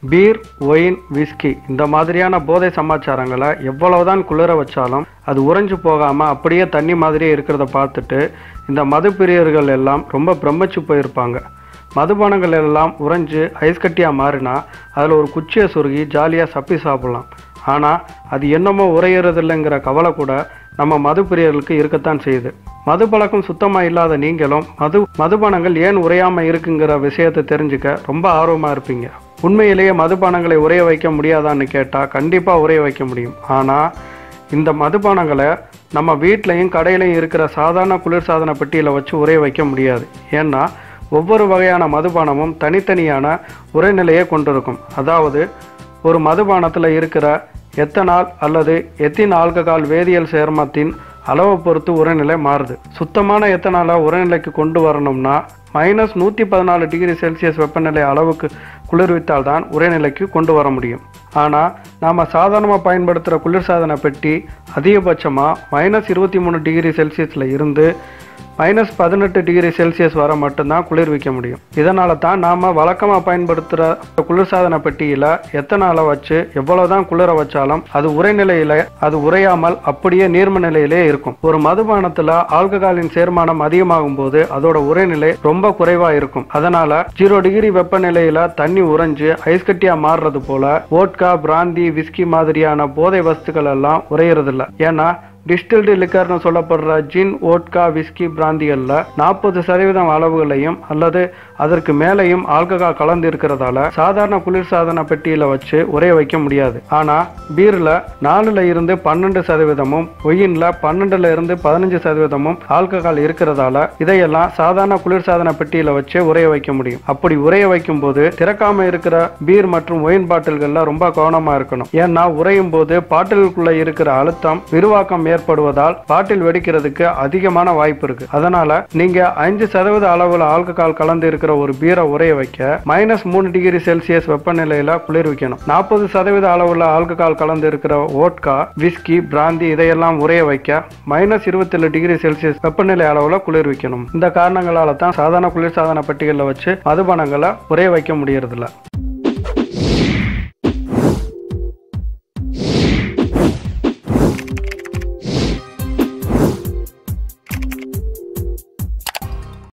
beer wine whisky இந்த மாதிரியான போதை சமாச்சாரங்களை எவ்வளவுதான் குளிர வச்சாலும் அது உறைஞ்சு போகாமல் அப்படியே தண்ணி மாதிரியே இருக்கிறத பார்த்துட்டு இந்த மது பிரியர்கள் எல்லாம் ரொம்ப பிரமிச்சு போயிருப்பாங்க மதுபானங்கள் எல்லாம் உறைஞ்சு ஐஸ் கட்டியாக மாறினா அதில் ஒரு குச்சியை சொருகி ஜாலியாக சப்பி சாப்பிடலாம் ஆனால் அது என்னமோ உரையிறதில்லைங்கிற கவலை கூட நம்ம மது பிரியர்களுக்கு இருக்கத்தான் செய்யுது மது பழக்கம் சுத்தமாக இல்லாத நீங்களும் மது மதுபானங்கள் ஏன் உறையாமல் இருக்குங்கிற விஷயத்தை தெரிஞ்சுக்க ரொம்ப ஆர்வமாக இருப்பீங்க உண்மையிலேயே மதுபானங்களை உறைய வைக்க முடியாதான்னு கேட்டால் கண்டிப்பாக உறைய வைக்க முடியும் ஆனால் இந்த மதுபானங்களை நம்ம வீட்லேயும் கடையிலையும் இருக்கிற சாதாரண குளிர்சாதன பெட்டியில் வச்சு உறைய வைக்க முடியாது ஏன்னா ஒவ்வொரு வகையான மதுபானமும் தனித்தனியான உரைநிலையை கொண்டிருக்கும் அதாவது ஒரு மதுபானத்தில் இருக்கிற எத்தனால் அல்லது எத்தின் ஆல்கஹால் வேதியியல் சேர்மத்தின் அளவை பொறுத்து உரைநிலை மாறுது சுத்தமான எத்தனாலை உரைநிலைக்கு கொண்டு வரணும்னா மைனஸ் நூற்றி பதினாலு டிகிரி செல்சியஸ் வெப்பநிலை அளவுக்கு குளிர்வித்தால் தான் உரைநிலைக்கு கொண்டு வர முடியும் ஆனால் நாம் சாதாரணமாக பயன்படுத்துகிற குளிர்சாதன பெட்டி அதிகபட்சமாக மைனஸ் இருபத்தி மூணு டிகிரி செல்சியஸில் இருந்து மைனஸ் பதினெட்டு டிகிரி செல்சியஸ் வர மட்டும்தான் குளிர்விக்க முடியும் இதனால தான் நாம் வழக்கமாக பயன்படுத்துகிற குளிர்சாதன பெட்டியில் எத்தனால வச்சு எவ்வளவுதான் குளிர வச்சாலும் அது உரைநிலையில அது உறையாமல் அப்படியே நீர்ம நிலையிலே இருக்கும் ஒரு மதுபானத்தில் ஆல்கஹாலின் சேர்மானம் அதிகமாகும் போது அதோட உரைநிலை ரொம்ப குறைவா இருக்கும் அதனால ஜீரோ டிகிரி வெப்பநிலையில தண்ணி உறைஞ்சு ஐஸ் கட்டியா மாறுறது போல வோட்கா பிராந்தி விஸ்கி மாதிரியான போதை வஸ்துக்கள் எல்லாம் உறையறதில்ல ஏன்னா டிஸ்டில்டு லிக்கர்னு சொல்லப்படுற ஜின் ஓட்கா விஸ்கி பிராந்திகளில் நாற்பது சதவீதம் அளவுகளையும் அல்லது அதற்கு மேலேயும் ஆல்கஹால் கலந்து இருக்கிறதால சாதாரண குளிர்சாதன பெட்டியில் வச்சு உரைய வைக்க முடியாது ஆனால் பீரில் நாலுல இருந்து பன்னெண்டு சதவீதமும் ஒயின்ல பன்னெண்டுல இருந்து பதினஞ்சு சதவீதமும் ஆல்கஹால் இருக்கிறதால இதையெல்லாம் சாதாரண குளிர்சாதன பெட்டியில் வச்சு உரைய வைக்க முடியும் அப்படி உரைய வைக்கும் போது திறக்காம இருக்கிற பீர் மற்றும் ஒயின் பாட்டில்கள்ல ரொம்ப கவனமா இருக்கணும் ஏன்னா உறையும் போது பாட்டிலுக்குள்ள இருக்கிற அழுத்தம் விரிவாக்கம் ஏற்படுவதால் பாட்டில் வெடிக்கிறதுக்கு அதிகமான வாய்ப்பு இருக்கு அதனால நீங்க அஞ்சு சதவீத அளவுல ஆல்கஹால் கலந்து இருக்கிற ஒரு பீரை உரைய வைக்க மைனஸ் மூணு டிகிரி செல்சியஸ் வெப்பநிலையில குளிர்விக்கணும் நாற்பது சதவீத அளவுல ஆல்கஹால் கலந்து இருக்கிற ஓட்கா விஸ்கி பிராந்தி இதையெல்லாம் உரைய வைக்க மைனஸ் இருபத்தேழு டிகிரி செல்சியஸ் வெப்பநிலை அளவுல குளிர்விக்கணும் இந்த காரணங்களால தான் சாதாரண குளிர்சாதன பெட்டிகளில் வச்சு மதுபானங்களை உரைய வைக்க முடியறதில்ல